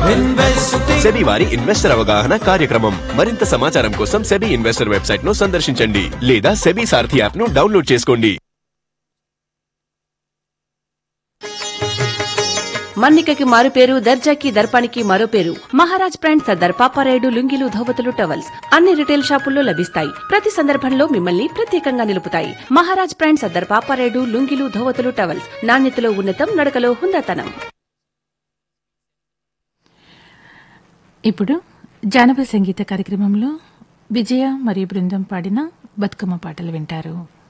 SEBI వారి investor అవగాహన కార్యక్రమం మరింత సమాచారం కోసం సెబీ ఇన్వెస్టర్ వెబ్సైట్ ను సందర్శించండి లేదా సెబీ సారథి యాప్ ను డౌన్లోడ్ చేసుకోండి మన్నికకి మారు పేరు దర్జాకి దర్పానికి మరో పేరు మహారాజ్ బ్రాండ్ సర్దార్ పాపారాయుడు లుంగిలు ధోవతులు టవల్స్ అన్ని రిటైల్ షాపుల్లో లభిస్తాయి ప్రతి సందర్భంలో మిమ్మల్ని ప్రత్యేకంగా నిలుపుతాయి మహారాజ్ బ్రాండ్ సర్దార్ పాపారాయుడు లుంగిలు ధోవతులు టవల్స్ నాణ్యతలో ఉన్నతం నడకలో హుందాతనం ఇప్పుడు జానపద సంగీత కార్యక్రమంలో విజయ మరియు బృందం పాడిన బతుకమ్మ పాటలు వింటారు